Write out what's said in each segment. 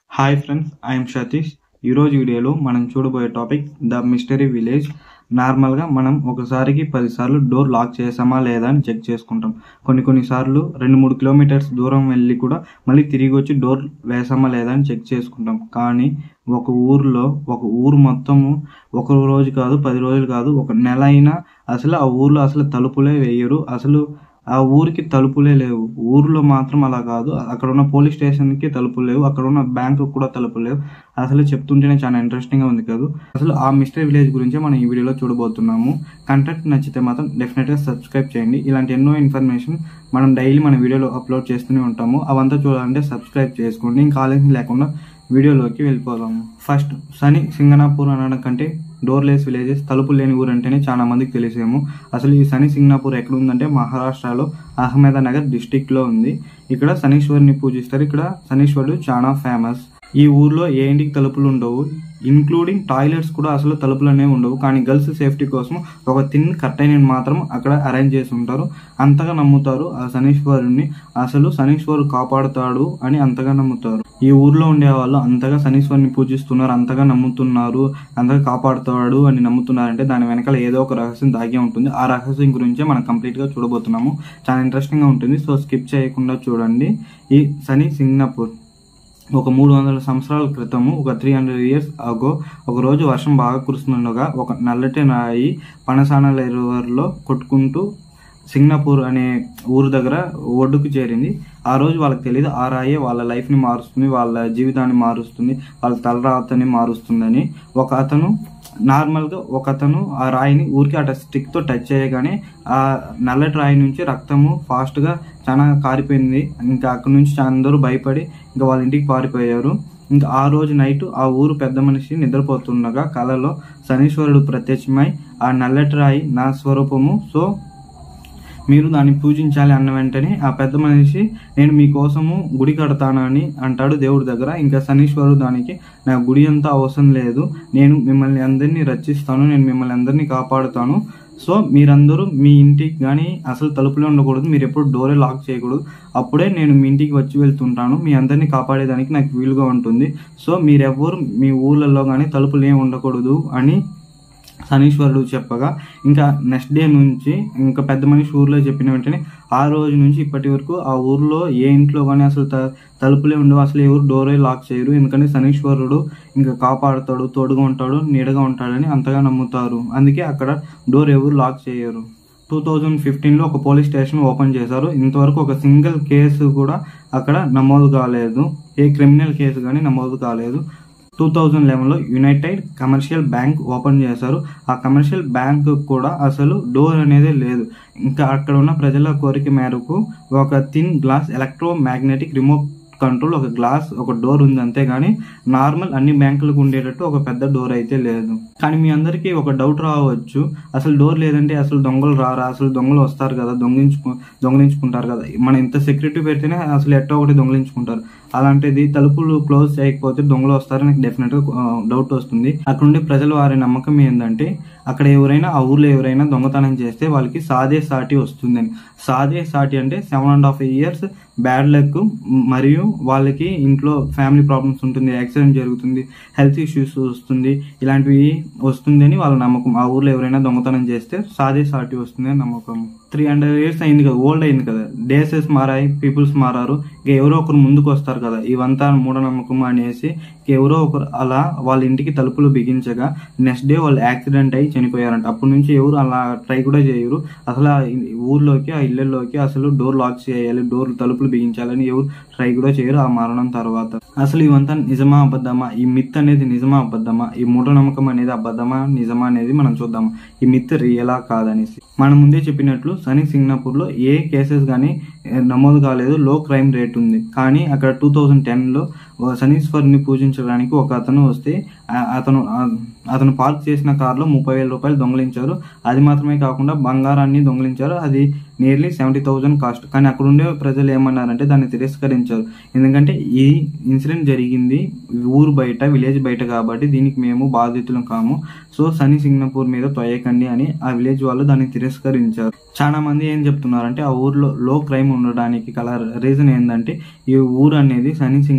hi friends I'm Satish ఈరోజు వీడియోలో మనం చూడబోయే టాపిక్ ద మిస్టరీ విలేజ్ నార్మల్గా మనం ఒకసారికి పదిసార్లు డోర్ లాక్ చేసామా లేదా అని చెక్ చేసుకుంటాం కొన్ని కొన్నిసార్లు రెండు మూడు కిలోమీటర్స్ దూరం వెళ్ళి కూడా మళ్ళీ తిరిగి వచ్చి డోర్ వేసామా లేదా అని చెక్ చేసుకుంటాం కానీ ఒక ఊర్లో ఒక ఊరు మొత్తము ఒక రోజు కాదు పది రోజులు కాదు ఒక నెల అయినా అసలు ఆ ఊర్లో అసలు తలుపులే వేయరు అసలు ఆ ఊరికి తలుపులే లేవు ఊర్లో మాత్రం అలా కాదు అక్కడ ఉన్న పోలీస్ స్టేషన్కి తలుపులు లేవు అక్కడ ఉన్న బ్యాంకు కూడా తలుపులు లేవు అసలు చెప్తుంటేనే చాలా ఇంట్రెస్టింగ్గా ఉంది కాదు అసలు ఆ మిస్టరీ విలేజ్ గురించి మనం ఈ వీడియోలో చూడబోతున్నాము కంటెంట్ నచ్చితే మాత్రం డెఫినెట్గా సబ్స్క్రైబ్ చేయండి ఇలాంటి ఎన్నో ఇన్ఫర్మేషన్ మనం డైలీ మన వీడియోలో అప్లోడ్ చేస్తూనే ఉంటాము అవంతా చూడాలంటే సబ్స్క్రైబ్ చేసుకోండి ఇంకా ఆలస్యం లేకుండా వీడియోలోకి వెళ్ళిపోదాము ఫస్ట్ సని సింగనాపూర్ అనడం కంటే డోర్లెస్ విలేజెస్ తలుపులు లేని ఊరు అంటేనే చాలా మందికి తెలిసేమో అసలు ఈ శని సింగనాపూర్ ఎక్కడ ఉందంటే మహారాష్ట్రలో అహ్మదానగర్ డిస్టిక్ లో ఉంది ఇక్కడ శనీశ్వరుని పూజిస్తారు ఇక్కడ శనీశ్వరుడు చాలా ఫేమస్ ఈ ఊర్లో ఏ ఇంటికి తలుపులు ఉండవు ఇంక్లూడింగ్ టాయిలెట్స్ కూడా అసలు తలుపులు అనేవి ఉండవు కానీ గర్ల్స్ సేఫ్టీ కోసం ఒక తిన్ కర్టైన్ మాత్రం అక్కడ అరేంజ్ చేసి ఉంటారు అంతగా నమ్ముతారు ఆ శనీశ్వరుని అసలు శనీశ్వరు కాపాడుతాడు అని అంతగా నమ్ముతారు ఈ ఊర్లో ఉండే వాళ్ళు అంతగా శనీశ్వరుని పూజిస్తున్నారు అంతగా నమ్ముతున్నారు అంతగా కాపాడుతాడు అని నమ్ముతున్నారంటే దాని వెనకాల ఏదో ఒక రహస్యం దాగే ఉంటుంది ఆ రహస్యం గురించే మనం కంప్లీట్ గా చూడబోతున్నాము చాలా ఇంట్రెస్టింగ్ గా ఉంటుంది సో స్కిప్ చేయకుండా చూడండి ఈ శని సింగపూర్ ఒక మూడు వందల సంవత్సరాల క్రితము ఒక త్రీ హండ్రెడ్ ఇయర్స్ అగో ఒక రోజు వర్షం బాగా కురుస్తుండగా ఒక నల్లటి రాయి పనసానల ఎరువర్లో కొట్టుకుంటూ సింగపూర్ అనే ఊరు దగ్గర ఒడ్డుకు చేరింది ఆ రోజు వాళ్ళకి తెలియదు ఆ రాయే వాళ్ళ లైఫ్ని మారుస్తుంది వాళ్ళ జీవితాన్ని మారుస్తుంది వాళ్ళ తలరాతని మారుస్తుందని ఒక అతను నార్మల్గా ఒక అతను ఆ రాయిని ఊరికి అట స్టిక్తో టచ్ చేయగానే ఆ నల్లటి రాయి నుంచి రక్తము ఫాస్ట్గా చాలా కారిపోయింది ఇంకా అక్కడ నుంచి అందరూ భయపడి ఇంకా వాళ్ళ ఇంటికి పారిపోయారు ఇంకా ఆ రోజు నైట్ ఆ ఊరు పెద్ద మనిషి నిద్రపోతుండగా కలలో శనీశ్వరుడు ప్రత్యక్షమై ఆ నల్లటి రాయి నా స్వరూపము సో మీరు దాన్ని పూజించాలి అన్న వెంటనే ఆ పెద్ద మనిషి నేను మీకోసము గుడి కడతానని అంటాడు దేవుడి దగ్గర ఇంకా శనీశ్వరుడు దానికి నా గుడి అంతా అవసరం లేదు నేను మిమ్మల్ని అందరినీ రచిస్తాను నేను మిమ్మల్ని అందరినీ కాపాడుతాను సో మీరందరూ మీ ఇంటికి కానీ అసలు తలుపులే ఉండకూడదు మీరు ఎప్పుడు డోరే లాక్ చేయకూడదు అప్పుడే నేను మీ ఇంటికి వచ్చి వెళ్తుంటాను మీ అందరినీ కాపాడేదానికి నాకు వీలుగా ఉంటుంది సో మీరెవ్వరు మీ ఊళ్ళల్లో కానీ తలుపులు ఏమి ఉండకూడదు అని శనీశ్వరుడు చెప్పగా ఇంకా నెక్స్ట్ డే నుంచి ఇంకా పెద్ద మనిషి ఊర్లో చెప్పిన వెంటనే ఆ రోజు నుంచి ఇప్పటి వరకు ఆ ఊర్లో ఏ ఇంట్లో కానీ అసలు త- తలుపులే ఉండవు అసలు ఎవరు డోరే లాక్ చేయరు ఎందుకంటే శనీశ్వరుడు ఇంకా కాపాడుతాడు తోడుగా ఉంటాడు నీడగా ఉంటాడని అంతగా నమ్ముతారు అందుకే అక్కడ డోర్ ఎవరు లాక్ చేయరు టూ థౌజండ్ ఫిఫ్టీన్లో ఒక పోలీస్ స్టేషన్ ఓపెన్ చేశారు ఇంతవరకు ఒక సింగిల్ కేసు కూడా అక్కడ నమోదు కాలేదు ఏ క్రిమినల్ కేసు కానీ నమోదు కాలేదు టూ థౌజండ్ లెవెన్లో యునైటెడ్ కమర్షియల్ బ్యాంక్ ఓపెన్ చేశారు ఆ కమర్షియల్ బ్యాంక్ కూడా అసలు డోర్ అనేది లేదు ఇంకా అక్కడ ఉన్న ప్రజల కోరిక మేరకు ఒక thin glass electro magnetic remote control ఒక గ్లాస్ ఒక డోర్ ఉంది అంతేగాని నార్మల్ అన్ని బ్యాంకులకు ఉండేటట్టు ఒక పెద్ద డోర్ అయితే లేదు కానీ మీ అందరికీ ఒక డౌట్ రావచ్చు అసలు డోర్ లేదంటే అసలు దొంగలు రారా అసలు దొంగలు వస్తారు కదా దొంగిలించుకు దొంగిలించుకుంటారు కదా మనం ఇంత సెక్యూరిటీ పెడితేనే అసలు ఎట్టో ఒకటి దొంగిలించుకుంటారు అలాంటిది తలుపులు క్లోజ్ చేయకపోతే దొంగలు వస్తారని నాకు డెఫినెట్ గా డౌట్ వస్తుంది అక్కడ ఉండే ప్రజల వారి నమ్మకం ఏంటంటే అక్కడ ఎవరైనా ఆ ఊర్లో ఎవరైనా దొంగతనం చేస్తే వాళ్ళకి సాదే సాటి వస్తుందని సాదే సాటి అంటే seven and half years bad luck మరియు వాళ్ళకి ఇంట్లో ఫ్యామిలీ ప్రాబ్లమ్స్ ఉంటుంది యాక్సిడెంట్ జరుగుతుంది హెల్త్ ఇష్యూస్ వస్తుంది ఇలాంటివి వస్తుందని వాళ్ళ నమ్మకం ఆ ఊర్లో ఎవరైనా దొంగతనం చేస్తే సాదే సాటి వస్తుంది అని నమ్మకం త్రీ హండ్రెడ్ ఇయర్స్ అయింది కదా ఓల్డ్ అయింది కదా డేసెస్ మారాయి పీపుల్స్ మారారు ఇక ఎవరో ఒకరు ముందుకు వస్తారు కదా ఇవంతా మూఢనమ్మకం అనేసి ఇక ఎవరో ఒకరు అలా వాళ్ళ ఇంటికి తలుపులు బిగించగా నెక్స్ట్ డే వాళ్ళు యాక్సిడెంట్ అయ్యి చనిపోయారంట అప్పటి నుంచి ఎవరు అలా ట్రై కూడా చేయరు అసలు ఆ ఇ- ఊర్లోకి ఆ ఇళ్లలోకి అసలు డోర్ లాక్ చేయాలి డోర్ తలుపులు బిగించాలని ఎవరు ట్రై కూడా చేయరు ఆ మరణం తర్వాత అసలు ఇవంతా నిజమా అబద్ధమా ఈ మిత్ అనేది నిజమా అబద్ధమా ఈ మూఢనమ్మకం అనేది అబద్ధమా నిజమా అనేది మనం చూద్దాము ఈ మిత్ రియలా కాదనేసి మనం ముందే చెప్పినట్లు సని సింగపూర్ లో ఏ కేసెస్ కానీ నమోదు కాలేదు లో క్రైమ్ రేట్ ఉంది కానీ అక్కడ టూ థౌజండ్ టెన్ లో శనీశ్వరుని పూజించడానికి ఒక అతను వస్తే ఆ- అతను ఆ- అతను పార్క్ చేసిన కార్లో ముప్పై వేల రూపాయలు దొంగలించారు అది మాత్రమే కాకుండా బంగారాన్ని దొంగలించారు అది నియర్లీ సెవెంటీ థౌసండ్ కాస్ట్ కానీ అక్కడ ఉండే ప్రజలు ఏమన్నారంటే దాన్ని తిరస్కరించారు ఎందుకంటే ఈ ఇన్సిడెంట్ జరిగింది ఊరు బయట విలేజ్ బయట కాబట్టి దీనికి మేము బాధితులం కాము సో సని సింగపూర్ మీద తొయ్యకండి అని ఆ విలేజ్ వాళ్ళు దాన్ని తిరస్కరించారు చాలా మంది ఏం చెప్తున్నారంటే ఆ ఊర్లో లో క్రైమ్ ఉండడానికి గల రీజన్ ఏంటంటే ఈ ఊరు అనేది సని సింగపూర్ అనేది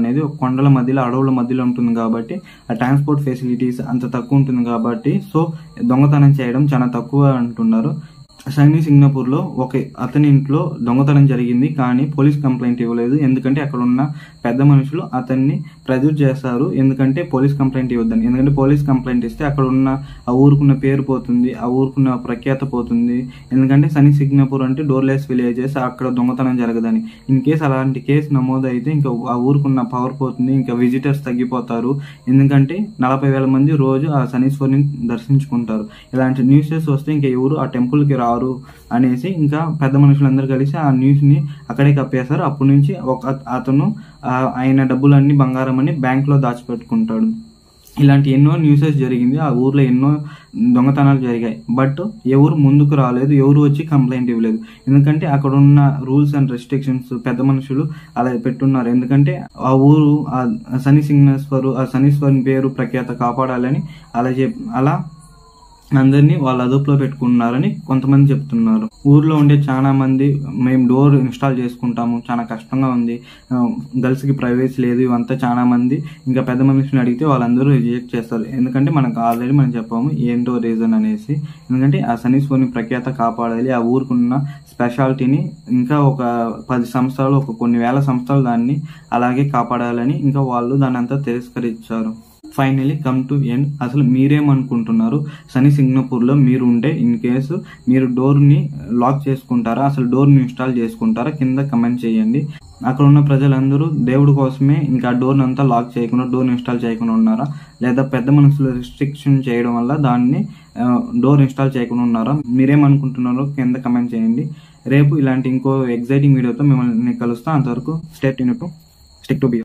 అనేది ఒక కొండల మధ్యలో అడవుల మధ్యలో ఉంటుంది కాబట్టి ఆ ట్రాన్స్పోర్ట్ ఫెసిలిటీస్ అంత తక్కువ ఉంటుంది కాబట్టి సో దొంగతనం చేయడం చాలా తక్కువ అంటున్నారు సైనీ సింగపూర్లో ఒక అతని ఇంట్లో దొంగతనం జరిగింది కానీ పోలీస్ కంప్లైంట్ ఇవ్వలేదు ఎందుకంటే అక్కడ ఉన్న పెద్ద మనుషులు అతన్ని ప్రెజర్ చేస్తారు ఎందుకంటే పోలీస్ కంప్లైంట్ ఇవ్వద్దని ఎందుకంటే పోలీస్ కంప్లైంట్ ఇస్తే అక్కడ ఉన్న ఆ ఊరుకున్న పేరు పోతుంది ఆ ఊరుకున్న ప్రఖ్యాత పోతుంది ఎందుకంటే సనీ సింగపూర్ అంటే డోర్లెస్ విలేజెస్ అక్కడ దొంగతనం జరగదని ఇన్ కేసు అలాంటి కేసు నమోదు అయితే ఇంకా ఆ ఊరుకున్న పవర్ పోతుంది ఇంకా విజిటర్స్ తగ్గిపోతారు ఎందుకంటే నలభై వేల మంది రోజు ఆ శనీశ్వరిని దర్శించుకుంటారు ఇలాంటి న్యూసెస్ వస్తే ఇంకా ఎవరు ఆ టెంపుల్కి రారు అనేసి ఇంకా పెద్ద మనుషులందరూ కలిసి ఆ న్యూస్ని అక్కడే కప్పేశారు అప్పటి నుంచి ఒక అతను ఆ, ఆయన డబ్బులన్నీ బంగారం అని బ్యాంక్లో దాచిపెట్టుకుంటాడు ఇలాంటి ఎన్నో న్యూసెస్ జరిగింది ఆ ఊర్లో ఎన్నో దొంగతనాలు జరిగాయి బట్ ఎవరు ముందుకు రాలేదు ఎవరు వచ్చి కంప్లైంట్ ఇవ్వలేదు ఎందుకంటే అక్కడ ఉన్న రూల్స్ అండ్ రెస్ట్రిక్షన్స్ పెద్ద మనుషులు అలా పెట్టున్నారు ఎందుకంటే ఆ ఊరు ఆ శని సింగేశ్వరు ఆ శనీశ్వరుని పేరు ప్రఖ్యాత కాపాడాలని అలా చెప్ అలా అందరినీ వాళ్ళ అదుపులో పెట్టుకున్నారని కొంతమంది చెప్తున్నారు ఊర్లో ఉండే చాలా మంది మేము డోర్ ఇన్స్టాల్ చేసుకుంటాము చాలా కష్టంగా ఉంది గర్ల్స్ కి ప్రైవేసీ లేదు ఇవంతా చాలా మంది ఇంకా పెద్ద మనుషుని అడిగితే వాళ్ళందరూ రిజెక్ట్ చేస్తారు ఎందుకంటే మనకు ఆల్రెడీ మనం చెప్పాము ఏంటో రీజన్ అనేసి ఎందుకంటే ఆ శనీశ్వరుని ప్రఖ్యాత కాపాడాలి ఆ ఊరుకున్న స్పెషాలిటీని ఇంకా ఒక పది సంవత్సరాలు ఒక కొన్ని వేల సంవత్సరాలు దాన్ని అలాగే కాపాడాలని ఇంకా వాళ్ళు దాన్ని అంతా తిరస్కరించారు ఫైనలీ కమ్ టు ఎండ్ అసలు మీరేమనుకుంటున్నారు శని సింగపూర్లో మీరు ఉంటే ఇన్ కేసు మీరు డోర్ని లాక్ చేసుకుంటారా అసలు డోర్ని ఇన్స్టాల్ చేసుకుంటారా కింద కమెంట్ చేయండి అక్కడ ఉన్న ప్రజలందరూ దేవుడి కోసమే ఇంకా డోర్ని అంతా లాక్ చేయకుండా డోర్ ఇన్స్టాల్ చేయకుండా ఉన్నారా లేదా పెద్ద మనుషులు రిస్ట్రిక్షన్ చేయడం వల్ల దాన్ని డోర్ ఇన్స్టాల్ చేయకుండా ఉన్నారా మీరేమనుకుంటున్నారో కింద కమెంట్ చేయండి రేపు ఇలాంటి ఇంకో ఎగ్జైటింగ్ వీడియోతో మిమ్మల్ని కలుస్తా అంతవరకు state unit stick to B